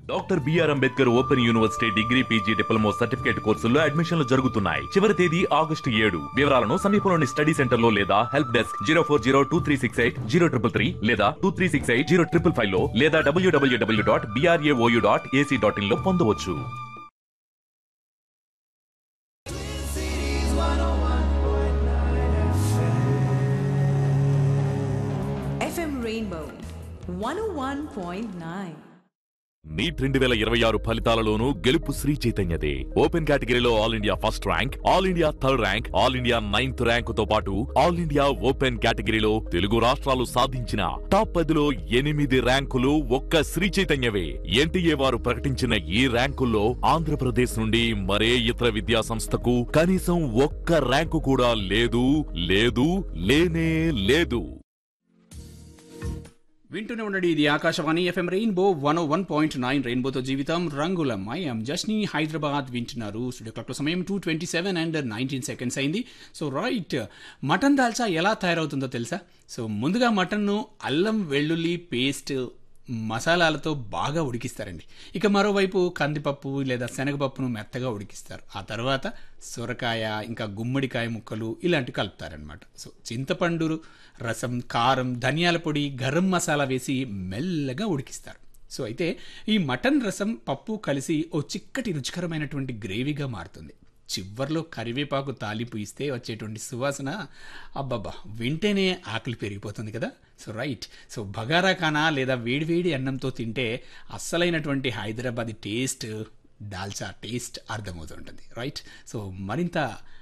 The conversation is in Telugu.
Doctor BR Ambedkar open university degree PG diploma certificate కోర్సుల్లో అడ్మిషన్లు జరుగుతున్నాయి చివరి తేదీ ఆగస్టు ఏడు వివరాలను సమీపంలోని స్టడీ సెంటర్ లో లేదా help desk zero four zero two three six eight zero triple three లేదా two three six eight zero triple five లో లేదా డబ్ల్యూడబ్ల్యూడబ్ల్యూ dot BRAOU dot AC dot in లో పొందవచ్చు FM Rainbow 101.9. నీట్ రెండు వేల ఇరవై ఆరు ఫలితాలలోనూ గెలుపు శ్రీ చైతన్యదే ఓపెన్ కేటగిరీలో all India first rank all India third rank all India ninth rank తో పాటు ఆల్ ఇండియా ఓపెన్ కేటగిరీలో తెలుగు రాష్ట్రాలు సాధించిన టాప్ పదిలో ఎనిమిది ర్యాంకులు ఒక్క శ్రీ చైతన్యవే ఎన్టీఏ వారు ప్రకటించిన ఈ ర్యాంకుల్లో ఆంధ్రప్రదేశ్ నుండి మరే ఇతర విద్యా సంస్థకు కనీసం ఒక్క ర్యాంకు కూడా లేదు లేదు లేనే లేదు వింటూనే ఉండండి ఇది Akashvani FM rainbow one one point nine రెయిన్బోతో జీవితం రంగుల మయం జస్ని హైదరాబాద్ వింటున్నారు స్టూడియో క్లాక్లో సమయం two twenty seven and nineteen seconds అయింది సో రైట్ మటన్ దాల్చా ఎలా తయారవుతుందో తెలుసా సో ముందుగా మటన్ను అల్లం వెల్లుల్లి పేస్ట్ మసాలాలతో బాగా ఉడికిస్తారండి ఇక మరోవైపు కందిపప్పు లేదా శనగపప్పును మెత్తగా ఉడికిస్తారు ఆ తర్వాత సొరకాయ ఇంకా గుమ్మడికాయ ముక్కలు ఇలాంటివి కలుపుతారనమాట సో చింతపండు రసం కారం ధనియాల పొడి గరం మసాలా వేసి మెల్లగా ఉడికిస్తారు సో అయితే ఈ మటన్ రసం పప్పు కలిసి ఓ చిక్కటి రుచికరమైనటువంటి గ్రేవీగా మారుతుంది చివర్లో కరివేపాకు తాలింపు ఇస్తే వచ్చేటువంటి సువాసన అబ్బబ్బా వింటేనే ఆకలి పెరిగిపోతుంది కదా so right so bagara khana లేదా వేడివేడి అన్నంతో తింటే అస్సలైనటువంటి హైదరాబాద్ టేస్ట్ దాల్చా టేస్ట్ అర్థమవుతుంటుంది రైట్ సో మరింత